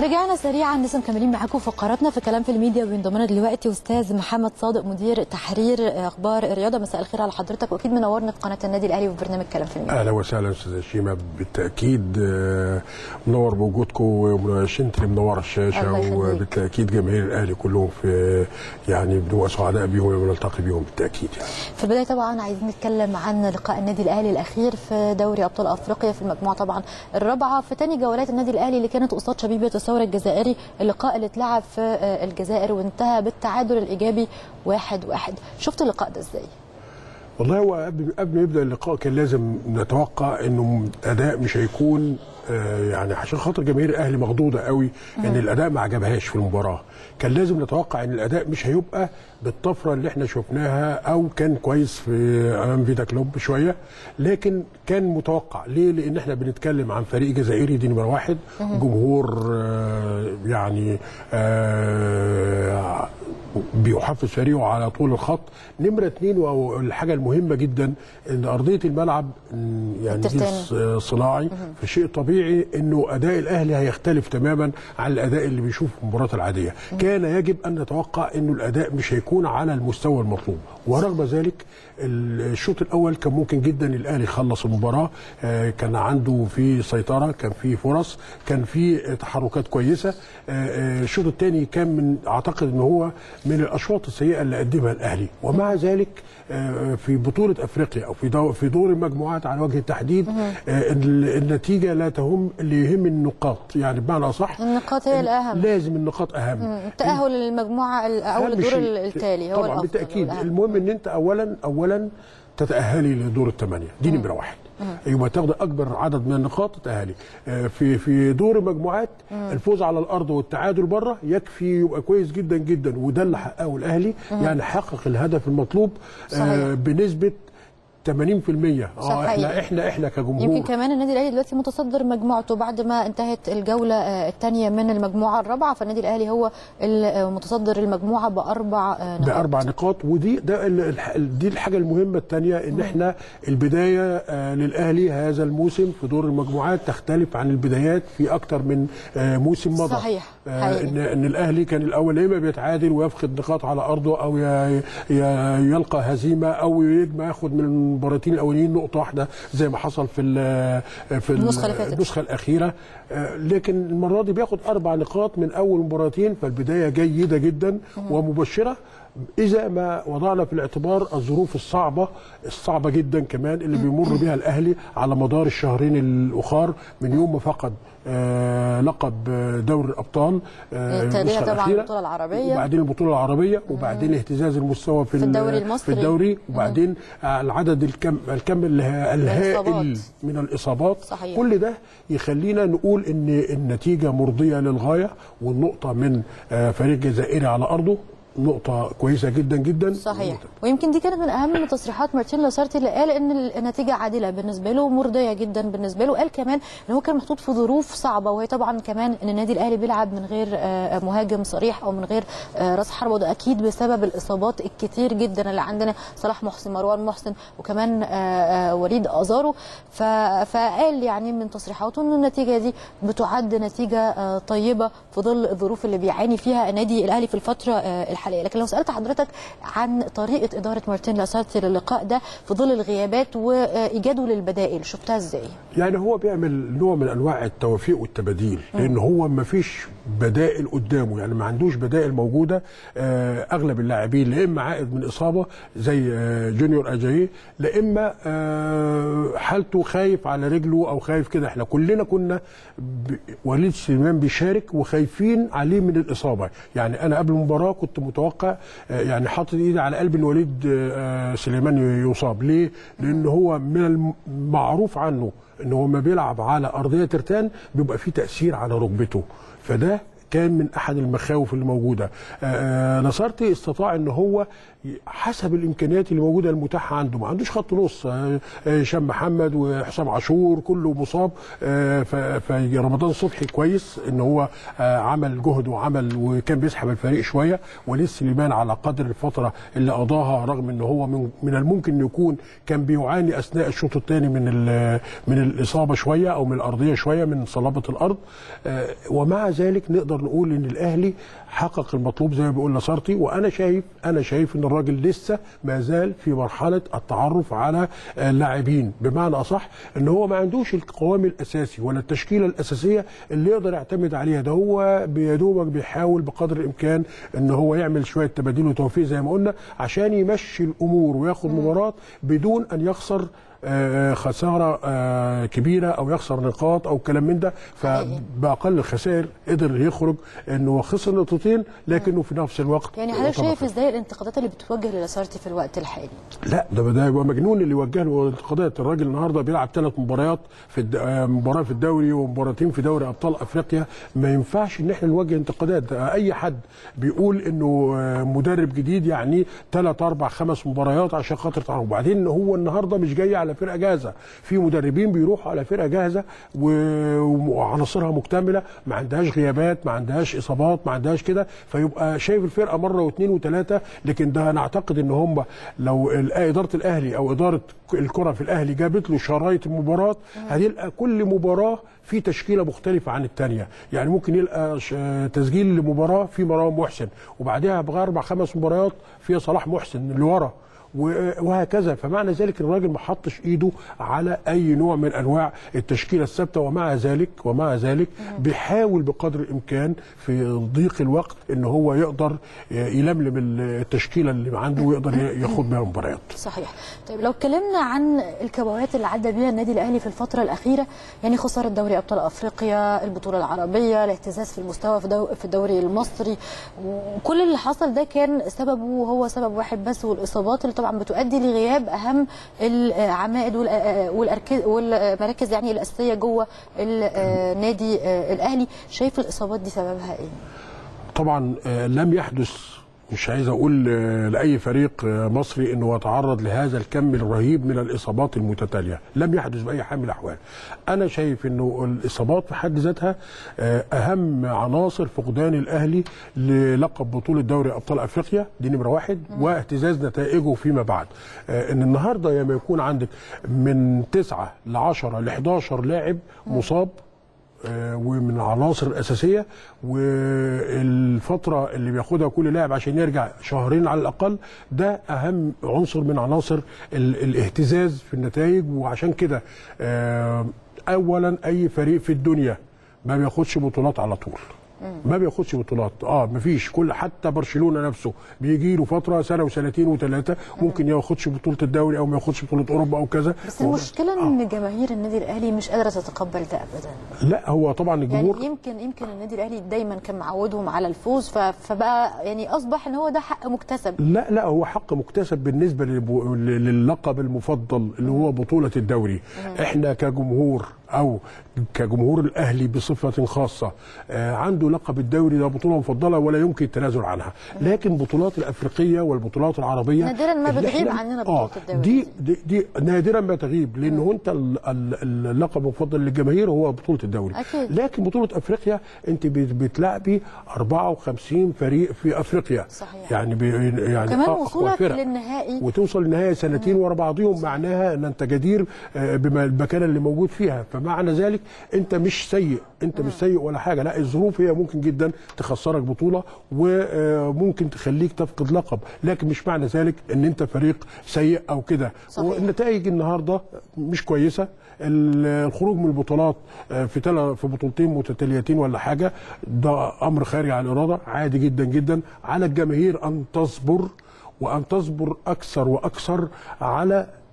رجعنا سريعا لسه مكملين معاكم فقراتنا في كلام في الميديا وبينضم لنا دلوقتي استاذ محمد صادق مدير تحرير اخبار الرياضه مساء الخير على حضرتك واكيد منورنا في قناه النادي الاهلي وفي برنامج كلام في الميديا اهلا وسهلا استاذ شيماء بالتاكيد آه، منور بوجودكم ومناقشين اللي منوره الشاشه الله يخليك. وبالتاكيد جماهير الاهلي كلهم في يعني بنبقى سعداء بيهم ونلتقي بيهم بالتاكيد يعني في البدايه طبعا عايزين نتكلم عن لقاء النادي الاهلي الاخير في دوري ابطال افريقيا في المجموعه طبعا الرابعه في تاني جولات النادي الاهلي اللي كانت قصاد شبيبه الثوره الجزائري اللقاء اللي اتلعب في آه، الجزائر وانتهى بالتعادل الايجابي واحد واحد شفت اللقاء ده ازاي؟ والله هو قبل قبل ما يبدا اللقاء كان لازم نتوقع انه اداء مش هيكون آه، يعني عشان خاطر جماهير الاهلي مخضوضه قوي ان الاداء ما عجبهاش في المباراه كان لازم نتوقع ان الاداء مش هيبقى بالطفره اللي احنا شفناها او كان كويس في امام فيتا كلوب شويه لكن كان متوقع ليه لان احنا بنتكلم عن فريق جزائري دي نمره واحد جمهور آه، يعني آه، بيحفز فريقه على طول الخط نمره اثنين والحاجه المهمه جدا ان ارضيه الملعب م، يعني دي الترتان. ص- صناعي فشيء طبيعي انه اداء الاهلي هيختلف تماما عن الاداء اللي بيشوفه في المباراه العاديه كان يجب ان نتوقع انه الاداء مش هيكون على المستوى المطلوب ورغم ذلك الشوط الاول كان ممكن جدا الاهلي يخلص المباراه آه، كان عنده في سيطره كان في فرص كان في تحركات كويسه آه، آه، الشوط الثاني كان من اعتقد ان هو من الاشواط السيئه اللي قدمها الاهلي ومع ذلك آه، في بطوله افريقيا او في دور في دور المجموعات على وجه التحديد آه، ال- النتيجه لا تهم اللي يهم النقاط يعني بمعنى اصح النقاط هي الأهم. لازم النقاط اهم التاهل للمجموعه ال- او أهم الدور شيء. التالي هو طبعا الأفضل بالتاكيد والأهم. المهم ان انت اولا اولا تتاهلي لدور الثمانيه دي نمره واحد يبقى تاخد اكبر عدد من النقاط تتاهلي آه، في في دور المجموعات الفوز على الارض والتعادل بره يكفي يبقى كويس جدا جدا وده اللي حققه الاهلي يعني حقق الهدف المطلوب آه، صحيح. بنسبه 80% اه صحيح. احنا احنا احنا كجمهور يمكن كمان النادي الاهلي دلوقتي متصدر مجموعته بعد ما انتهت الجوله الثانيه من المجموعه الرابعه فالنادي الاهلي هو المتصدر المجموعه باربع آه، نقاط باربع نقاط ودي ده ال- الح- دي الحاجه المهمه الثانيه ان احنا البدايه آه، للاهلي هذا الموسم في دور المجموعات تختلف عن البدايات في اكتر من آه، موسم مضى صحيح. آه، حقيقي. ان ان الاهلي كان الاول يا اما بيتعادل ويفقد نقاط على ارضه او ي- ي- يلقى هزيمه او يجمع ياخد من المباراتين الاولين نقطه واحده زي ما حصل في ال- في ال- النسخة اللي فاتت. النسخه الاخيره آه، لكن المره دي بياخد اربع نقاط من اول مباراتين فالبدايه جيده جدا ومبشره اذا ما وضعنا في الاعتبار الظروف الصعبه الصعبه جدا كمان اللي بيمر بها الاهلي على مدار الشهرين الاخر من يوم ما فقد آه لقب آه، دوري الابطال آه تاليها النسخة طبعاً الأخيرة، البطولة العربية. وبعدين البطوله العربيه وبعدين اهتزاز المستوى في, في ال- الدوري المصري. في الدوري وبعدين آه، العدد الكم الكم اله- الهائل الإصابات. من الاصابات صحيح. كل ده يخلينا نقول ان النتيجه مرضيه للغايه والنقطه من آه، فريق جزائري على ارضه نقطه كويسه جدا جدا صحيح ويمكن دي كانت من اهم تصريحات مارتين لاسارتي اللي قال ان النتيجه عادله بالنسبه له مرضيه جدا بالنسبه له قال كمان ان هو كان محطوط في ظروف صعبه وهي طبعا كمان ان النادي الاهلي بيلعب من غير آه، مهاجم صريح او من غير آه، راس حربه وده اكيد بسبب الاصابات الكتير جدا اللي عندنا صلاح محسن مروان محسن وكمان آه، آه، وليد ازارو ف- فقال يعني من تصريحاته ان النتيجه دي بتعد نتيجه آه، طيبه في ظل الظروف اللي بيعاني فيها النادي الاهلي في الفتره آه، الحاليه لكن لو سالت حضرتك عن طريقه اداره مارتين لاسارتي للقاء ده في ظل الغيابات وايجاده للبدائل شفتها ازاي؟ يعني هو بيعمل نوع من انواع التوفيق والتباديل لان هو ما فيش بدائل قدامه يعني ما عندوش بدائل موجوده آه، اغلب اللاعبين لا اما عائد من اصابه زي آه، جونيور اجاي لا اما آه، حالته خايف على رجله او خايف كده احنا كلنا كنا ب- وليد سليمان بيشارك وخايفين عليه من الاصابه يعني انا قبل المباراه كنت متوقع آه، يعني حاطط ايدي على قلب ان وليد آه، سليمان يصاب ليه لان هو من المعروف عنه ان هو ما بيلعب على ارضيه ترتان بيبقى فيه تاثير على ركبته فده كان من احد المخاوف اللي موجوده آه، آه، نصرتي استطاع ان هو حسب الامكانيات اللي موجوده المتاحه عنده ما عندوش خط نص آه، آه، هشام محمد وحسام عاشور كله مصاب آه، ف- فرمضان صبحي كويس ان هو آه، عمل جهد وعمل وكان بيسحب الفريق شويه وليد سليمان على قدر الفتره اللي قضاها رغم ان هو من من الممكن انه يكون كان بيعاني اثناء الشوط الثاني من ال- من الاصابه شويه او من الارضيه شويه من صلابه الارض آه، ومع ذلك نقدر نقول ان الاهلي حقق المطلوب زي ما بيقول نصرتي وانا شايف انا شايف ان الراجل لسه ما زال في مرحله التعرف على اللاعبين بمعنى اصح ان هو ما عندوش القوام الاساسي ولا التشكيله الاساسيه اللي يقدر يعتمد عليها ده هو بيدوبك بيحاول بقدر الامكان ان هو يعمل شويه تبادل وتوفيق زي ما قلنا عشان يمشي الامور وياخد مباراه بدون ان يخسر آه، خساره آه، كبيره او يخسر نقاط او كلام من ده فباقل الخسائر قدر يخرج انه خسر نقطتين لكنه في نفس الوقت يعني حضرتك يعتبر شايف ازاي الانتقادات اللي بتوجه للاسارتي في الوقت الحالي لا ده ده يبقى مجنون اللي يوجه له انتقادات الراجل النهارده بيلعب ثلاث مباريات في الد... آه، مباراه في الدوري ومباراتين في دوري ابطال افريقيا ما ينفعش ان احنا نوجه انتقادات ده اي حد بيقول انه آه، مدرب جديد يعني ثلاث اربع خمس مباريات عشان خاطر تعرف وبعدين هو النهارده مش جاي على فرقه جاهزه في مدربين بيروحوا على فرقه جاهزه و- وعناصرها مكتمله ما عندهاش غيابات ما عندهاش اصابات ما عندهاش كده فيبقى شايف الفرقه مره واثنين وثلاثه لكن ده انا اعتقد ان هم لو ال- اداره الاهلي او اداره الكره في الاهلي جابت له شرايط المباراه هتلقى كل مباراه في تشكيله مختلفه عن الثانيه يعني ممكن يلقى ش- تسجيل لمباراه في مروان محسن وبعدها باربع خمس مباريات فيها صلاح محسن اللي ورا و- وهكذا فمعنى ذلك الراجل ما حطش ايده على اي نوع من انواع التشكيله الثابته ومع ذلك ومع ذلك بيحاول بقدر الامكان في ضيق الوقت ان هو يقدر يلملم التشكيله اللي عنده ويقدر ياخد بها مباريات صحيح طيب لو اتكلمنا عن الكبوات اللي عدى بيها النادي الاهلي في الفتره الاخيره يعني خساره دوري ابطال افريقيا البطوله العربيه الاهتزاز في المستوى في, دو في الدوري المصري وكل اللي حصل ده كان سببه هو سبب واحد بس والاصابات اللي طبعا بتؤدي لغياب اهم العمائد والأ- والأركز- والمراكز يعني الاساسيه جوه النادي الاهلي شايف الاصابات دي سببها ايه؟ طبعا آه، لم يحدث مش عايز اقول آه، لاي فريق آه، مصري انه يتعرض لهذا الكم الرهيب من الاصابات المتتاليه لم يحدث باي حال من الاحوال انا شايف انه الاصابات في حد ذاتها آه، اهم عناصر فقدان الاهلي للقب بطوله دوري ابطال افريقيا دي نمره واحد واهتزاز نتائجه فيما بعد آه، ان النهارده لما يكون عندك من 9 ل 10 ل 11 لاعب مصاب آه، ومن العناصر الاساسيه والفتره اللي بياخدها كل لاعب عشان يرجع شهرين على الاقل ده اهم عنصر من عناصر ال- الاهتزاز في النتائج وعشان كده آه، اولا اي فريق في الدنيا ما بياخدش بطولات على طول ما بياخدش بطولات اه ما فيش كل حتى برشلونه نفسه بيجي له فتره سنه وسنتين وثلاثه ممكن ما ياخدش بطوله الدوري او ما ياخدش بطوله اوروبا او كذا بس المشكله ان جماهير النادي الاهلي مش قادره تتقبل ده ابدا لا هو طبعا الجمهور يعني يمكن يمكن النادي الاهلي دايما كان معودهم على الفوز ف- فبقى يعني اصبح ان هو ده حق مكتسب لا لا هو حق مكتسب بالنسبه للبو- للقب المفضل اللي هو بطوله الدوري احنا كجمهور او كجمهور الاهلي بصفه خاصه آه، عنده لقب الدوري ده بطوله مفضله ولا يمكن التنازل عنها لكن بطولات الافريقيه والبطولات العربيه نادراً ما اللي بتغيب إحنا- عننا بطولة آه الدوري دي دي, دي نادرا ما تغيب لانه انت ال- ال- اللقب المفضل للجماهير هو بطوله الدوري أكيد. لكن بطوله افريقيا انت بت- بتلعبي 54 فريق في افريقيا صحيح. يعني بي يعني كمان أقوى وصولك فرق. للنهائي وتوصل لنهايه سنتين ورا بعضهم معناها ان انت جدير آه، بما المكانه اللي موجود فيها فمعنى ذلك انت مش سيء انت مش سيء ولا حاجه لا الظروف هي ممكن جدا تخسرك بطوله وممكن تخليك تفقد لقب لكن مش معنى ذلك ان انت فريق سيء او كده صحيح. والنتائج النهارده مش كويسه ال- الخروج من البطولات آه، في تلا في بطولتين متتاليتين ولا حاجه ده امر خارج عن الاراده عادي جدا جدا على الجماهير ان تصبر وان تصبر اكثر واكثر على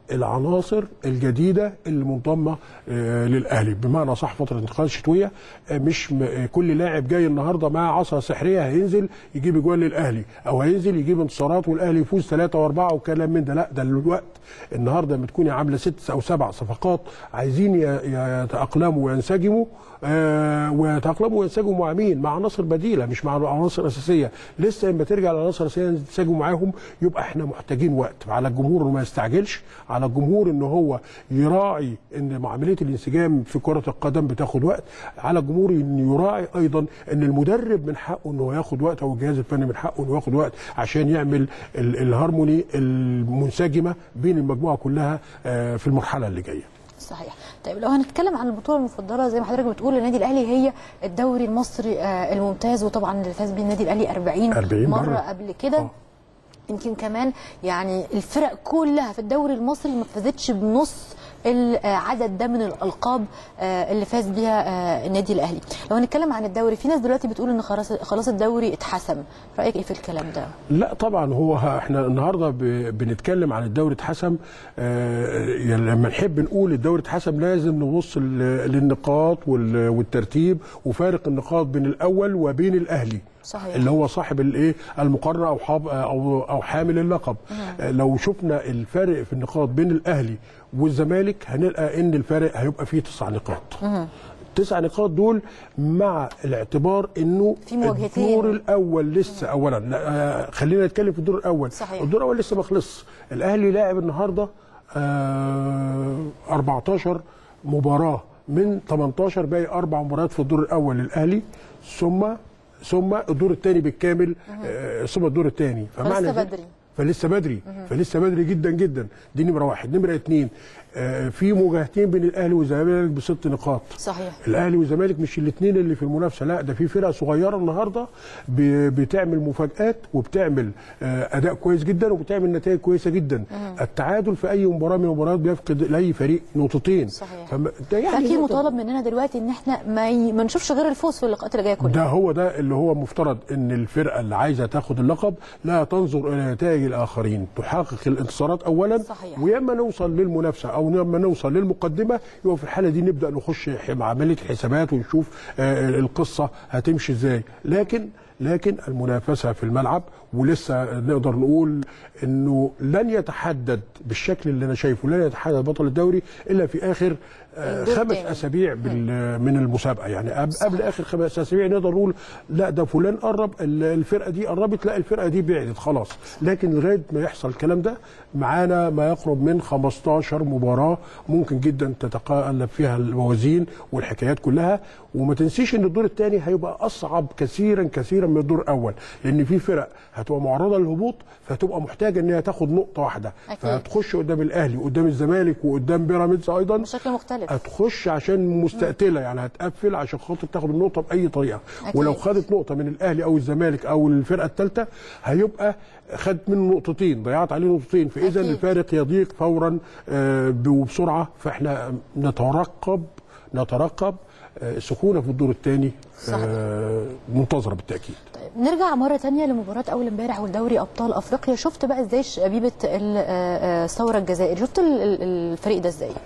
العناصر الجديده اللي منضمه آه، للاهلي بمعنى صح فتره انتقال الشتويه آه، مش م- آه، كل لاعب جاي النهارده معاه عصا سحريه هينزل يجيب اجوال للاهلي او هينزل يجيب انتصارات والاهلي يفوز ثلاثه واربعه وكلام من ده لا ده الوقت النهارده لما تكوني عامله ست او سبع صفقات عايزين ي- ي- يتاقلموا وينسجموا آه ويتاقلموا وينسجموا مع مين؟ مع عناصر بديله مش مع عناصر اساسيه، لسه لما ترجع للعناصر الاساسيه ينسجموا معاهم يبقى احنا محتاجين وقت على الجمهور انه ما يستعجلش، على الجمهور ان هو يراعي ان عمليه الانسجام في كره القدم بتاخد وقت، على الجمهور ان يراعي ايضا ان المدرب من حقه انه ياخد وقت او الجهاز الفني من حقه انه ياخد وقت عشان يعمل ال- الهارموني المنسجمه بين المجموعه كلها آه، في المرحله اللي جايه. صحيح طيب لو هنتكلم عن البطوله المفضله زي ما حضرتك بتقول النادي الاهلي هي الدوري المصري آه، الممتاز وطبعا اللي فاز بيه النادي الاهلي 40, 40 مره مرة. قبل كده آه. يمكن كمان يعني الفرق كلها في الدوري المصري ما فازتش بنص العدد ده من الالقاب آه، اللي فاز بيها آه، النادي الاهلي لو هنتكلم عن الدوري في ناس دلوقتي بتقول ان خلاص خلاص الدوري اتحسم رايك ايه في الكلام ده لا طبعا هو ه- احنا النهارده ب- بنتكلم عن الدوري اتحسم آه، يعني لما نحب نقول الدوري اتحسم لازم نبص ل- للنقاط وال- والترتيب وفارق النقاط بين الاول وبين الاهلي صحيح. اللي هو صاحب الايه المقرر او حاب او او حامل اللقب آه، لو شفنا الفارق في النقاط بين الاهلي والزمالك هنلقى ان الفارق هيبقى فيه تسع نقاط التسع نقاط دول مع الاعتبار انه في مواجهتين. الدور الاول لسه اولا لا، آه، خلينا نتكلم في الدور الاول صحيح. الدور الاول لسه ما خلصش الاهلي لاعب النهارده آه 14 مباراه من 18 باقي اربع مباريات في الدور الاول للاهلي ثم ثم الدور الثاني بالكامل آه ثم الدور الثاني فلسه ذلك- بدري. فلسه بدري فلسه بدري جدا جدا دي نمره واحد نمره اثنين آه في مواجهتين بين الاهلي والزمالك بست نقاط صحيح الاهلي والزمالك مش الاثنين اللي في المنافسه لا ده في فرق صغيره النهارده ب- بتعمل مفاجات وبتعمل آه، اداء كويس جدا وبتعمل نتائج كويسه جدا التعادل في اي مباراه من المباريات بيفقد لاي فريق نقطتين صحيح. فما- ده يعني اكيد نقطة- مطالب مننا دلوقتي ان احنا ما, ي... ما نشوفش غير الفوز في اللقاءات اللي جايه كلها ده هو ده اللي هو مفترض ان الفرقه اللي عايزه تاخد اللقب لا تنظر الى نتائج الاخرين تحقق الانتصارات اولا صحيح. وياما نوصل للمنافسه او لما نوصل للمقدمه يبقى في الحاله دي نبدا نخش ح- مع عمليه حسابات ونشوف آه، القصه هتمشي ازاي لكن لكن المنافسه في الملعب ولسه نقدر نقول انه لن يتحدد بالشكل اللي انا شايفه لن يتحدد بطل الدوري الا في اخر آه، الدور خمس التاني. اسابيع بال- من المسابقه يعني قبل, قبل اخر خمس اسابيع نقدر نقول لا ده فلان قرب ال- الفرقه دي قربت لا الفرقه دي بعدت خلاص لكن لغايه ما يحصل الكلام ده معانا ما يقرب من 15 مباراه ممكن جدا تتقلب فيها الموازين والحكايات كلها وما تنسيش ان الدور الثاني هيبقى اصعب كثيرا كثيرا من الدور الاول لان في فرق هتبقى معرضه للهبوط فهتبقى محتاجه ان هي تاخد نقطه واحده أكيد. فهتخش قدام الاهلي وقدام الزمالك وقدام بيراميدز ايضا بشكل مختلف هتخش عشان مستقتله يعني هتقفل عشان خاطر تاخد النقطه باي طريقه أكيد. ولو خدت نقطه من الاهلي او الزمالك او الفرقه الثالثه هيبقى خدت منه نقطتين ضيعت عليه نقطتين فاذا أكيد. الفارق يضيق فورا آه، وبسرعه فاحنا نترقب نترقب آه، سخونه في الدور الثاني صحيح. منتظره بالتاكيد طيب نرجع مرة تانية لمباراة أول امبارح والدوري أبطال أفريقيا شفت بقى إزاي شبيبة ال- آه، آه، الثورة الجزائر شفت ال- ال- الفريق ده إزاي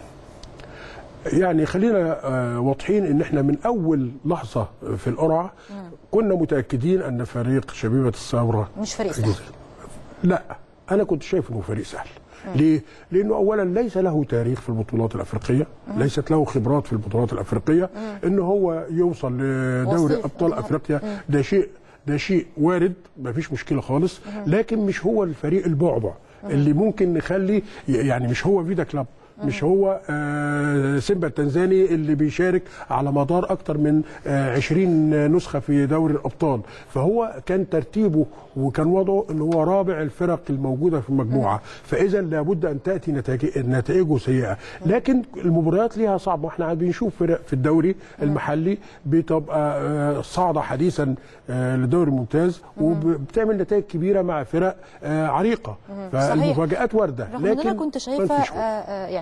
يعني خلينا آه، واضحين ان احنا من اول لحظه في القرعه كنا متاكدين ان فريق شبيبه الثوره مش فريق سهل. الجزائر. لا انا كنت شايف انه فريق سهل ليه؟ لانه اولا ليس له تاريخ في البطولات الافريقيه، ليست له خبرات في البطولات الافريقيه، ان هو يوصل لدوري وصيف. ابطال افريقيا ده شيء ده شيء وارد ما فيش مشكله خالص لكن مش هو الفريق البعبع اللي ممكن نخلي يعني مش هو فيدا كلاب مش هو آه، سيمبا التنزاني اللي بيشارك على مدار اكتر من آه، 20 نسخه في دوري الابطال فهو كان ترتيبه وكان وضعه ان هو رابع الفرق الموجوده في المجموعه فاذا لابد ان تاتي نتائج- نتائجه سيئه لكن المباريات ليها صعبه احنا بنشوف فرق في الدوري المحلي بتبقى آه، صاعده حديثا آه، للدوري الممتاز وبتعمل نتائج كبيره مع فرق آه، عريقه صحيح. فالمفاجات وارده رغم ان انا لكن كنت ما شايفه فيش آه، آه، يعني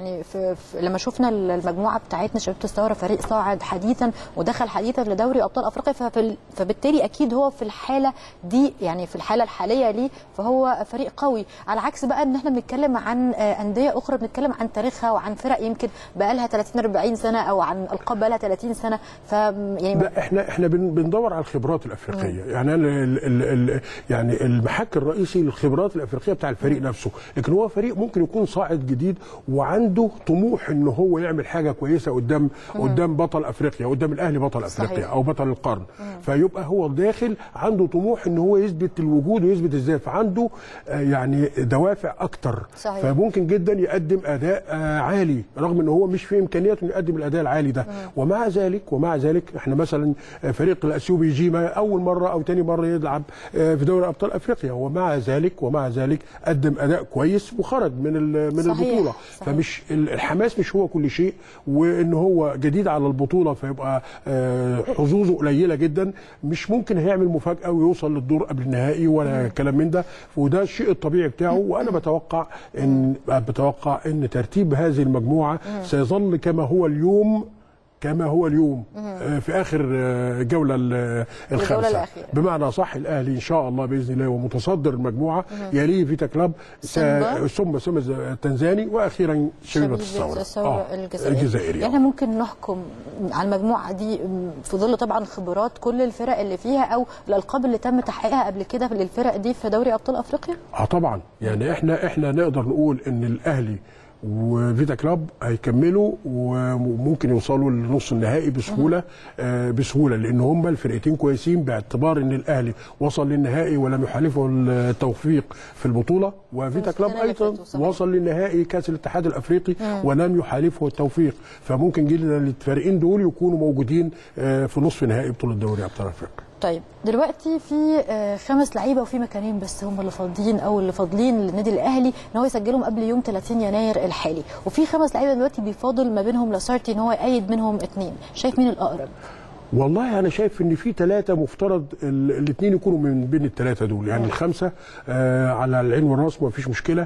يعني في في لما شفنا المجموعه بتاعتنا شباب الثوره فريق صاعد حديثا ودخل حديثا لدوري ابطال افريقيا ففي ال- فبالتالي اكيد هو في الحاله دي يعني في الحاله الحاليه ليه فهو فريق قوي على عكس بقى ان احنا بنتكلم عن آه، انديه اخرى بنتكلم عن تاريخها وعن فرق يمكن بقى لها 30 40 سنه او عن القاب بقى لها 30 سنه ف يعني لا احنا احنا بن- بندور على الخبرات الافريقيه يعني أنا ال ال ال يعني المحك الرئيسي للخبرات الافريقيه بتاع الفريق نفسه لكن هو فريق ممكن يكون صاعد جديد وعنده طموح ان هو يعمل حاجه كويسه قدام قدام بطل افريقيا قدام الاهلي بطل افريقيا صحيح. او بطل القرن فيبقى هو داخل عنده طموح ان هو يثبت الوجود ويثبت الذات فعنده آه، يعني دوافع اكتر صحيح. فممكن جدا يقدم اداء آه، عالي رغم ان هو مش في امكانياته انه يقدم الاداء العالي ده ومع ذلك ومع ذلك احنا مثلا آه، فريق الاثيوبي جيما اول مره او ثاني مره يلعب آه، في دوري ابطال افريقيا ومع ذلك ومع ذلك قدم اداء كويس وخرج من ال- من صحيح. البطوله صحيح. فمش ال- الحماس مش هو كل شيء وان هو جديد على البطوله فيبقى آه، حظوظه قليله جدا مش ممكن هيعمل مفاجاه ويوصل للدور قبل النهائي ولا كلام من ده وده الشيء الطبيعي بتاعه وانا بتوقع ان بتوقع ان ترتيب هذه المجموعه سيظل كما هو اليوم كما هو اليوم آه، في اخر آه، جوله ال- الخامسه الأخيرة. بمعنى صح الاهلي ان شاء الله باذن الله ومتصدر المجموعه يليه فيتا كلاب سيمبا. ثم ثم التنزاني واخيرا شبيبه الثوره الثوره آه، الجزائريه الجزائري يعني احنا ممكن نحكم على المجموعه دي في ظل طبعا خبرات كل الفرق اللي فيها او الالقاب اللي تم تحقيقها قبل كده للفرق دي في دوري ابطال افريقيا اه طبعا يعني احنا احنا نقدر نقول ان الاهلي وفيتا كلاب هيكملوا وممكن يوصلوا لنص النهائي بسهوله آه بسهوله لان هم الفرقتين كويسين باعتبار ان الاهلي وصل للنهائي ولم يحالفه التوفيق في البطوله وفيتا كلاب السنة اللي ايضا فاتوا، صحيح. وصل للنهائي كاس الاتحاد الافريقي ولم يحالفه التوفيق فممكن جدا الفريقين دول يكونوا موجودين آه في نصف نهائي بطوله دوري ابطال افريقيا طيب دلوقتي في آه، خمس لعيبه وفي مكانين بس هم اللي فاضيين او اللي فاضلين للنادي الاهلي ان هو يسجلهم قبل يوم 30 يناير الحالي وفي خمس لعيبه دلوقتي بيفاضل ما بينهم لاسارتي ان هو يأيد منهم اثنين شايف مين الاقرب والله انا شايف ان في ثلاثه مفترض الاثنين يكونوا من بين الثلاثه دول يعني الخمسه آه على العين والراس ما فيش مشكله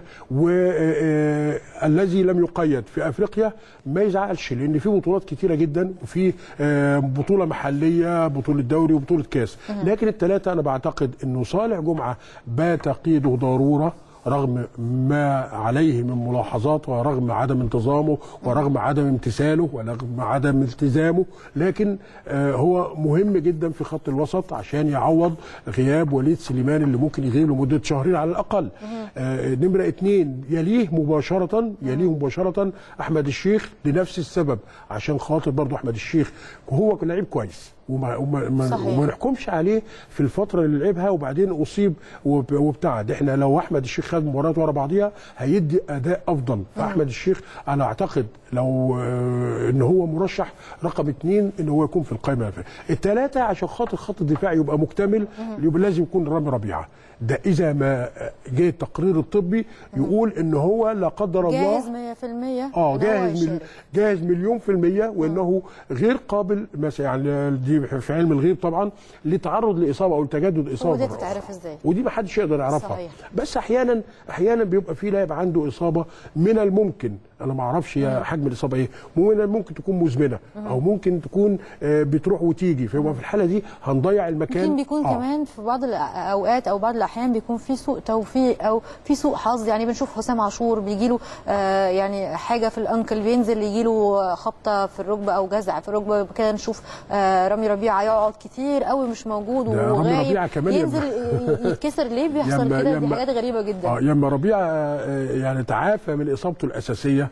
والذي لم يقيد في افريقيا ما يزعلش لان في بطولات كتيره جدا وفي آه بطوله محليه بطوله دوري وبطوله كاس لكن الثلاثه انا بعتقد انه صالح جمعه بات قيده ضروره رغم ما عليه من ملاحظات ورغم عدم انتظامه ورغم عدم امتثاله ورغم عدم التزامه لكن آه هو مهم جدا في خط الوسط عشان يعوض غياب وليد سليمان اللي ممكن يغيب لمده شهرين على الاقل آه نمره اثنين يليه مباشره يليه مباشره احمد الشيخ لنفس السبب عشان خاطر برضه احمد الشيخ هو لعيب كويس وما وما ما- صحيح. وما نحكمش عليه في الفتره اللي لعبها وبعدين اصيب وب- وابتعد احنا لو احمد الشيخ خد مباريات ورا بعضيها هيدي اداء افضل فاحمد الشيخ انا اعتقد لو آه، ان هو مرشح رقم اثنين ان هو يكون في القائمه الثلاثه عشان خاطر خط الدفاع يبقى مكتمل يبقى لازم يكون رامي ربيعه ده اذا ما جه التقرير الطبي يقول ان هو لا قدر الله جاهز 100% اه إن هو جاهز مل... يشارك. جاهز مليون في المية وانه غير قابل مثلا يعني دي في علم الغيب طبعا لتعرض لاصابه او لتجدد اصابه ودي مرة تتعرف أخرى. ازاي ودي ما حدش يقدر يعرفها صحيح. بس احيانا احيانا بيبقى في لاعب عنده اصابه من الممكن انا ما اعرفش يا حجم الاصابه ايه من الممكن تكون مزمنه او ممكن تكون آه، بتروح وتيجي فيبقى في الحاله دي هنضيع المكان ممكن بيكون آه. كمان في بعض الاوقات او بعض الاحيان بيكون في سوء توفيق او في سوء حظ يعني بنشوف حسام عاشور بيجي له آه يعني حاجه في الانكل بينزل يجي له خبطه في الركبه او جزع في الركبه كده نشوف آه رامي ربيعه يقعد كتير قوي مش موجود ده رامي وغايب ربيعة كمان ينزل ي- يتكسر ليه بيحصل يما- كده دي يما- حاجات غريبه جدا اه لما ربيعه آه، يعني تعافى من اصابته الاساسيه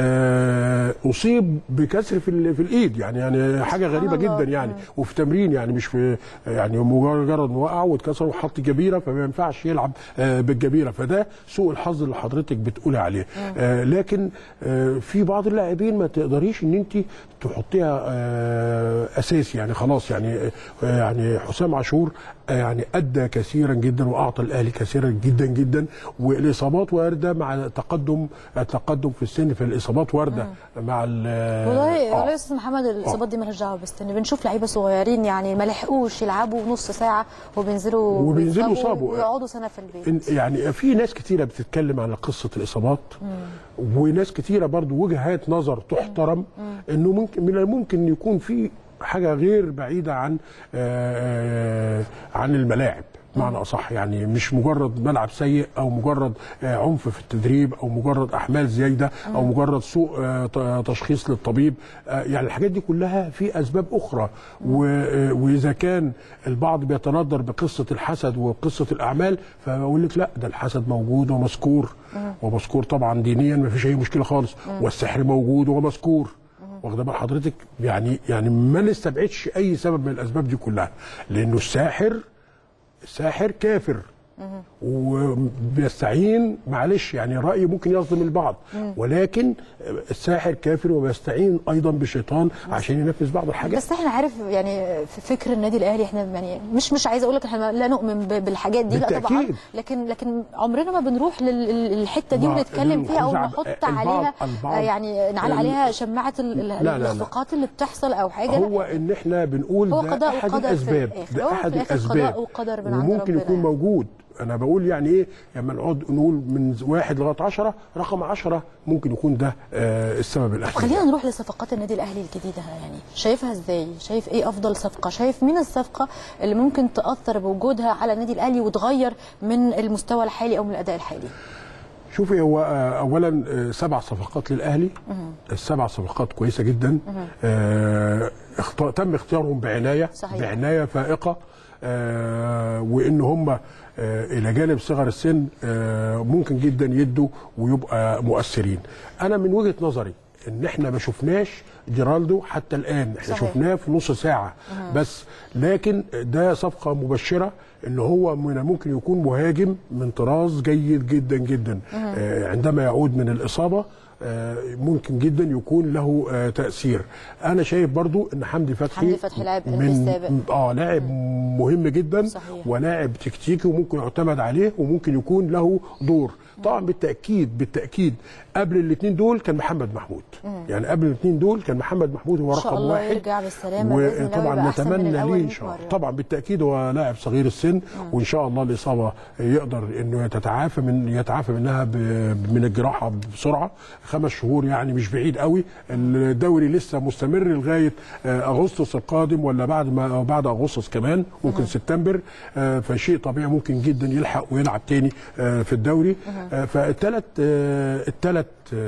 آه اصيب بكسر في ال- في الايد يعني يعني حاجه سبحان غريبه الله. جدا يعني وفي تمرين يعني مش في يعني مجرد انه وقع واتكسر وحط جبيره فما ينفعش يلعب آه بالجبيره فده سوء الحظ اللي حضرتك بتقولي عليه آه لكن آه في بعض اللاعبين ما تقدريش ان انت تحطيها آه اساسي يعني خلاص يعني آه، يعني حسام عاشور آه، يعني ادى كثيرا جدا واعطى الاهلي كثيرا جدا جدا والاصابات وارده مع التقدم التقدم في السن فالاصابات وارده مع ال- والله آه. والله يا استاذ محمد الاصابات دي مالهاش دعوه بالسن بنشوف لعيبه صغيرين يعني ما لحقوش يلعبوا نص ساعه وبينزلوا وبينزلوا ويتصابوا يصابوا. ويقعدوا سنه في البيت إن- يعني في ناس كتيره بتتكلم على قصه الاصابات وناس كتيره برضو وجهات نظر تحترم انه ممكن من الممكن يكون في حاجه غير بعيده عن آه، عن الملاعب بمعنى اصح يعني مش مجرد ملعب سيء او مجرد آه، عنف في التدريب او مجرد احمال زايده او مجرد سوء آه، ت- تشخيص للطبيب آه، يعني الحاجات دي كلها في اسباب اخرى و- آه، واذا كان البعض بيتندر بقصه الحسد وقصه الاعمال فبقول لك لا ده الحسد موجود ومذكور ومذكور طبعا دينيا ما فيش اي مشكله خالص والسحر موجود ومذكور واخده بال حضرتك يعني يعني ما نستبعدش اي سبب من الاسباب دي كلها لانه الساحر الساحر كافر وبيستعين معلش يعني رأي ممكن يصدم البعض ولكن الساحر كافر وبيستعين أيضا بالشيطان عشان ينفذ بعض الحاجات بس احنا عارف يعني في فكر النادي الاهلي احنا يعني مش مش عايزه اقول لك احنا لا نؤمن ب- بالحاجات دي لا طبعا بالتأكيد. لكن لكن عمرنا ما بنروح لل- للحته دي ما- ونتكلم فيها او الخزعة- نحط البعض- عليها البعض- آه، يعني نعلق ال- عليها شماعه ال- ال- لا، لا. الاخفاقات اللي بتحصل او حاجه لا. هو ان احنا بنقول هو ده قضاء احد وقدر في الاسباب الآخر. ده هو في احد الآخر الاسباب قضاء وقدر من عند وممكن ربنا يكون يعني. موجود انا بقول يعني ايه لما نقعد نقول من واحد لغايه عشرة رقم عشرة ممكن يكون ده آه السبب الاخير خلينا نروح لصفقات النادي الاهلي الجديده يعني شايفها ازاي شايف ايه افضل صفقه شايف مين الصفقه اللي ممكن تاثر بوجودها على النادي الاهلي وتغير من المستوى الحالي او من الاداء الحالي شوفي هو آه، اولا آه، سبع صفقات للاهلي السبع صفقات كويسه جدا آه، اخت- تم اختيارهم بعنايه صحيح. بعنايه فائقه آه، وان هم آه، الى جانب صغر السن آه، ممكن جدا يدوا ويبقى مؤثرين انا من وجهه نظري ان احنا ما شفناش جيرالدو حتى الان احنا صحيح. شفناه في نص ساعه بس لكن ده صفقه مبشره ان هو من ممكن يكون مهاجم من طراز جيد جدا جدا آه، عندما يعود من الاصابه آه، ممكن جدا يكون له آه، تاثير انا شايف برضو ان حمدي فتحي حمدي فتحي لاعب من إنجليز سابق. اه لاعب مهم جدا صحيح. ولاعب تكتيكي وممكن يعتمد عليه وممكن يكون له دور طبعا بالتاكيد بالتاكيد قبل الاثنين دول كان محمد محمود يعني قبل الاثنين دول كان محمد محمود هو إن شاء رقم الله واحد يرجع بالسلامة بإذن الله وطبعا ويبقى أحسن من نتمنى الأول ليه ان 100 شاء الله مرة. طبعا بالتاكيد هو لاعب صغير السن وان شاء الله الاصابه يقدر انه يتعافى من يتعافى منها ب- من الجراحه بسرعه خمس شهور يعني مش بعيد قوي الدوري لسه مستمر لغايه آه، اغسطس القادم ولا بعد ما أو بعد اغسطس كمان ممكن سبتمبر آه، فشيء طبيعي ممكن جدا يلحق ويلعب تاني آه، في الدوري فالثلاث الثلاث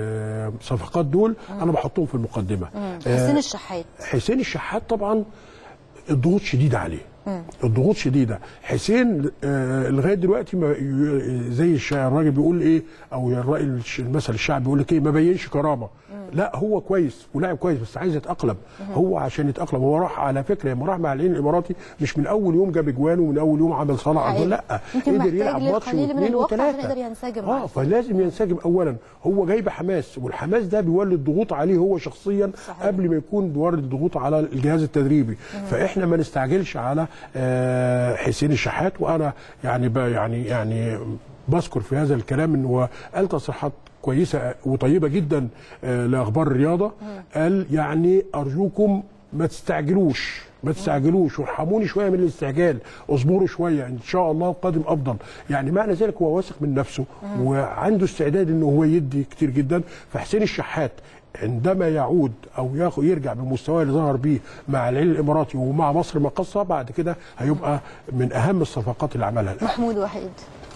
صفقات دول انا بحطهم في المقدمه حسين الشحات حسين الشحات طبعا الضغوط شديده عليه الضغوط شديده حسين آه لغايه دلوقتي ما ي- زي الش- الراجل بيقول ايه او الراي الش- المثل الشعبي بيقول لك ايه ما بينش كرامه لا هو كويس ولاعب كويس بس عايز يتاقلم هو عشان يتاقلم هو راح على فكره لما راح مع العين الاماراتي مش من اول يوم جاب اجوان ومن اول يوم عمل صنع حقيقي. أجوان، لا يمكن قدر محتاج يلعب ماتش للقليل من واثنين الوقت عشان وثلاثه يقدر ينسجم مع اه الفريق. فلازم ينسجم اولا هو جاي بحماس والحماس ده بيولد ضغوط عليه هو شخصيا صحيح. قبل ما يكون بيولد ضغوط على الجهاز التدريبي فاحنا ما نستعجلش على آه، حسين الشحات وانا يعني ب- يعني يعني بذكر في هذا الكلام ان هو قال تصريحات كويسه وطيبه جدا آه، لاخبار الرياضه قال يعني ارجوكم ما تستعجلوش ما تستعجلوش وارحموني شويه من الاستعجال اصبروا شويه ان شاء الله القادم افضل يعني معنى ذلك هو واثق من نفسه وعنده استعداد انه هو يدي كتير جدا فحسين الشحات عندما يعود او ياخد يرجع بالمستوى اللي ظهر بيه مع العين الاماراتي ومع مصر مقصه بعد كده هيبقى من اهم الصفقات اللي عملها الأهلي. محمود وحيد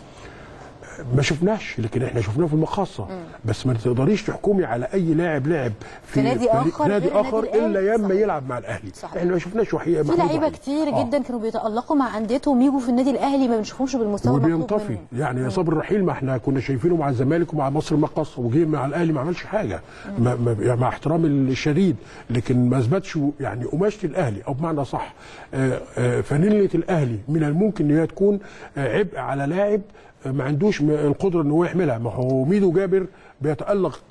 ما شفناش لكن احنا شفناه في المقاصه بس ما تقدريش تحكمي على اي لاعب لعب في نادي فريق- آخر في نادي غير اخر النادي الا الأهلي. ياما صحيح. يلعب مع الاهلي صحيح. احنا ما شفناش وحقيقه في محمود لعيبه وحيد. كتير آه. جدا كانوا بيتالقوا مع انديتهم يجوا في النادي الاهلي ما بنشوفهمش بالمستوى المطلوب وبينطفي منهم يعني صبري الرحيل ما احنا كنا شايفينه مع الزمالك ومع مصر المقص وجه مع الاهلي ما عملش حاجه ما ما يعني مع احترامي الشديد لكن ما اثبتش يعني قماشه الاهلي او بمعنى صح آه، آه، فانيله الاهلي من الممكن ان هي تكون آه، عبء على لاعب آه، ما عندوش م- القدره ان هو يحملها ما هو ميدو جابر بيتالق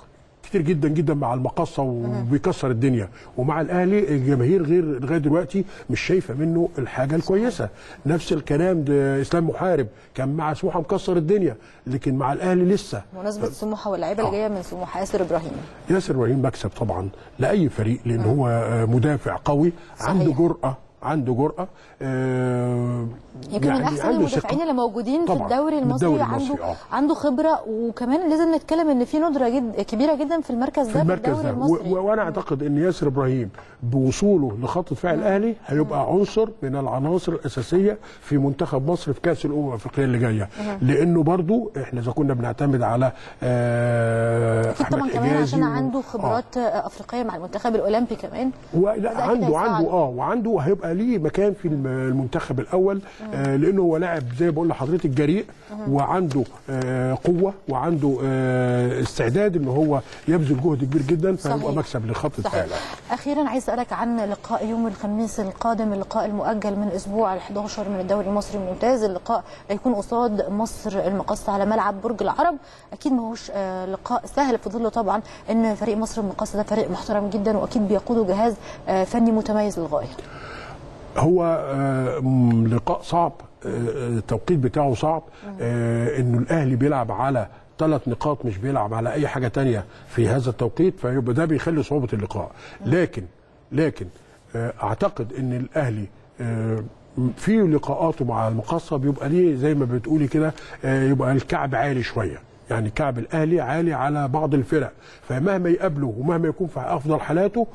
كتير جدا جدا مع المقصه وبيكسر الدنيا ومع الاهلي الجماهير غير لغايه دلوقتي مش شايفه منه الحاجه الكويسه نفس الكلام ده اسلام محارب كان مع سموحه مكسر الدنيا لكن مع الاهلي لسه بمناسبه سموحه واللعيبه اللي جايه من سموحه ياسر ابراهيم ياسر ابراهيم مكسب طبعا لاي فريق لان هو آه، مدافع قوي صحيح. عنده جرأه عنده جرأة آه يمكن من احسن عنده المدافعين ثقة. اللي موجودين في طبعاً، الدوري من المصري, الدوري عنده المصري، آه. عنده خبره وكمان لازم نتكلم ان في ندره جد كبيره جدا في المركز في ده في المركز الدوري ده المصري و- وانا اعتقد ان ياسر ابراهيم بوصوله لخط دفاع الاهلي هيبقى عنصر من العناصر الاساسيه في منتخب مصر في كاس الامم الافريقيه اللي جايه لانه برضو احنا اذا كنا بنعتمد على آه اكيد احمد طبعا كمان حجازي عشان و- عنده آه. خبرات آه. افريقيه مع المنتخب الاولمبي كمان ولا فده أكيد عنده هيساعد. عنده اه وعنده هيبقى ليه مكان في الم- المنتخب الاول آه لانه هو لاعب زي ما بقول لحضرتك جريء وعنده آه قوه وعنده آه استعداد ان هو يبذل جهد كبير جدا فيبقى صحيح. مكسب لخط دفاع صحيح الأهلي. اخيرا عايز اسالك عن لقاء يوم الخميس القادم اللقاء المؤجل من اسبوع ال 11 من الدوري المصري الممتاز اللقاء هيكون قصاد مصر المقصه على ملعب برج العرب اكيد ما هوش آه، لقاء سهل في ظل طبعا ان فريق مصر المقصه ده فريق محترم جدا واكيد بيقوده جهاز آه، فني متميز للغايه هو آه، م- لقاء صعب آه، التوقيت بتاعه صعب آه، انه الاهلي بيلعب على ثلاث نقاط مش بيلعب على اي حاجه تانية في هذا التوقيت فيبقى ده بيخلي صعوبه اللقاء لكن لكن آه، اعتقد ان الاهلي آه، في لقاءاته مع المقصه بيبقى ليه زي ما بتقولي كده آه، يبقى الكعب عالي شويه يعني كعب الاهلي عالي على بعض الفرق فمهما يقابله ومهما يكون في افضل حالاته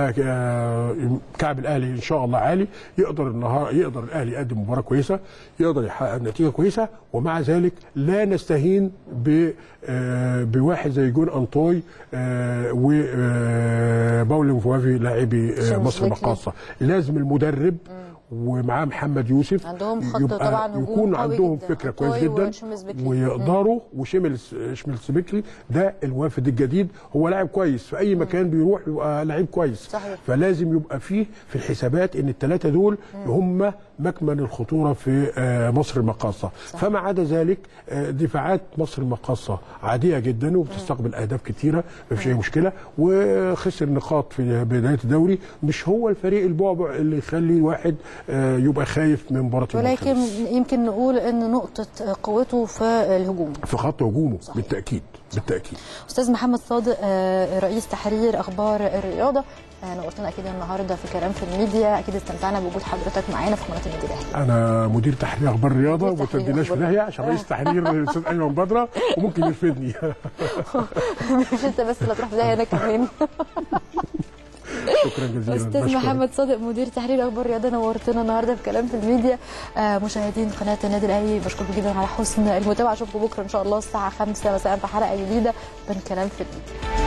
فكعب الاهلي ان شاء الله عالي يقدر النهار يقدر الاهلي يقدم مباراه كويسه يقدر يحقق نتيجه كويسه ومع ذلك لا نستهين ب آه، بواحد زي جون انطوي وباولين فوافي لاعبي آه، شمس مصر بكري. المقاصه لازم المدرب ومعاه محمد يوسف عندهم خط يبقى طبعا هجوم يكون قوي عندهم جدا. فكره أنطوي كويس جدا وشمس بكري. ويقدروا وشمل شمل سبيكلي ده الوافد الجديد هو لاعب كويس في اي مكان بيروح يبقى لعيب كويس صحيح. فلازم يبقى فيه في الحسابات ان الثلاثه دول هم مكمن الخطوره في آه، مصر المقاصه فما عدا ذلك آه، دفاعات مصر المقاصه عاديه جدا وبتستقبل اهداف كتيره ما فيش اي مشكله وخسر نقاط في بدايه الدوري مش هو الفريق البعبع اللي يخلي واحد آه، يبقى خايف من مباراه يوم ولكن الخميس. يمكن نقول ان نقطه قوته في الهجوم في خط هجومه صحيح. بالتاكيد بالتاكيد استاذ محمد صادق آه، رئيس تحرير اخبار الرياضه آه، نورتنا اكيد النهارده في كلام في الميديا اكيد استمتعنا بوجود حضرتك معانا في قناه النادي الاهلي انا مدير تحرير اخبار الرياضه مدير وما تحرير تديناش في أخبار. داهيه عشان رئيس تحرير الاستاذ ايمن بدره وممكن يرفدني مش انت بس اللي هتروح في داهيه انا كمان شكرا جزيلا استاذ بشكرك. محمد صادق مدير تحرير اخبار الرياضه نورتنا النهارده في كلام في الميديا آه، مشاهدين قناه النادي الاهلي بشكركم جدا على حسن المتابعه اشوفكم بكره ان شاء الله الساعه 5 مساء في حلقه جديده من كلام في الميديا